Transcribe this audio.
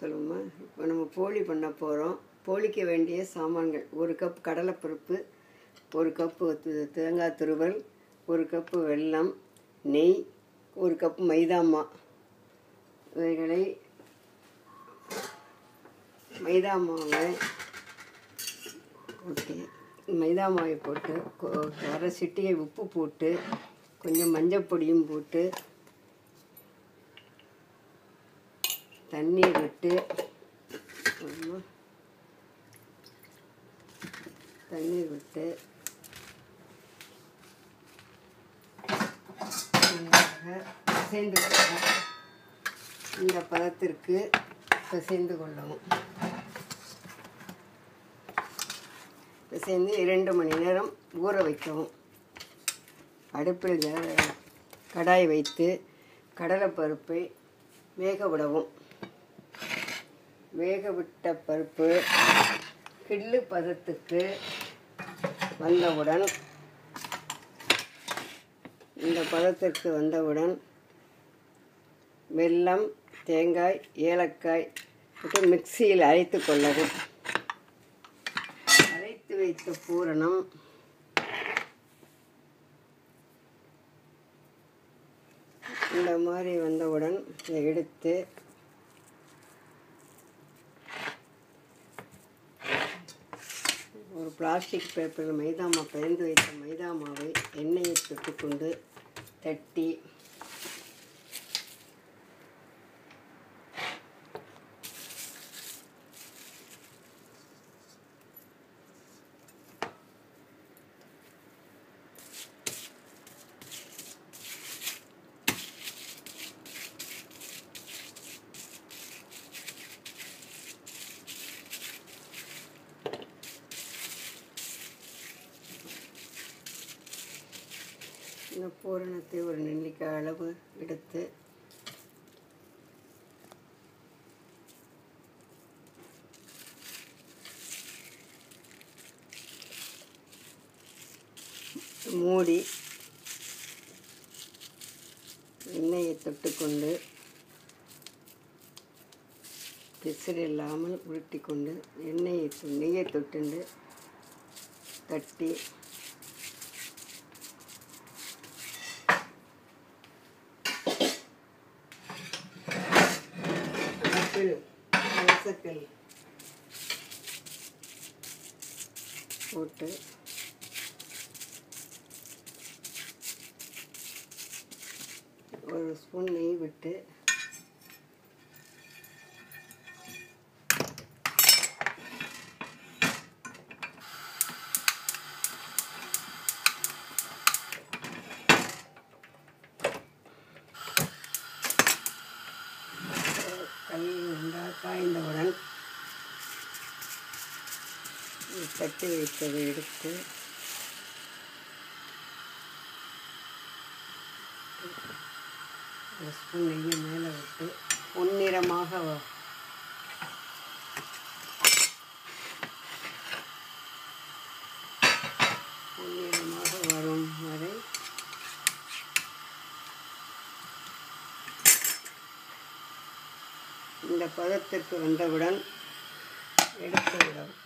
சொல்லுமா இப்போ நம்ம போளி பண்ண போகிறோம் போளிக்க வேண்டிய சாமான்கள் ஒரு கப் கடலைப்பருப்பு ஒரு கப்பு து- தேங்காய் துருவல் ஒரு கப்பு வெல்லம் நெய் ஒரு கப் மைதாமா இவைகளை மைதா மாவை ஓகே மைதா மாவை போட்டு கொ- அரை சிட்டிகை உப்பு போட்டு கொஞ்சம் மஞ்சள் பொடியும் போட்டு தண்ணீர் விட்டு ஆமா. தண்ணீர் விட்டு நன்றாக பிசைந்து கொள்ளவும் இந்த பதத்திற்கு பிசைந்து கொள்ளவும் பிசைந்து இரண்டு மணி நேரம் ஊற வைக்கவும் அடுப்பில் ஜ- கடாய் வைத்து கடலைப்பருப்பை வேக விடவும் வேக விட்ட பருப்பு கிள்ளு பதத்துக்கு வந்தவுடன் இந்த பதத்திற்கு வந்தவுடன் வெல்லம் தேங்காய் ஏலக்காய் போட்டு மிக்சியில் அரைத்து கொள்ளவும் அரைத்து வைத்த பூரணம் இந்த மாதிரி வந்தவுடன் இதை எடுத்து ஒரு பிளாஸ்டிக் பேப்பரில் மைதா மாவு பிணைந்து வைத்த மைதா மாவை எண்ணெயை தொட்டுக்கொண்டு தட்டி இந்த பூரணத்தை ஒரு நெல்லிக்காய் அளவு எடுத்து மூடி எண்ணெயை தொட்டுக்கொண்டு பிசிறு இல்லாமல் உருட்டி கொண்டு எண்ணெயை தொ- நெய்யை தொட்டுண்டு தட்டி அடுப்பில் தோசைக்கல் போட்டு ஒரு ஸ்பூன் நெய் விட்டு கல் நன்றாக காய்ந்தவுடன் தட்டி வைத்ததை எடுத்து ஒரு ஸ்பூன் நெய்யை மேலே விட்டு பொன்னிறமாக வ- பொன்னிறமாக வரும் வரை இந்த பதத்திற்கு வந்தவுடன் எடுத்து விடவும்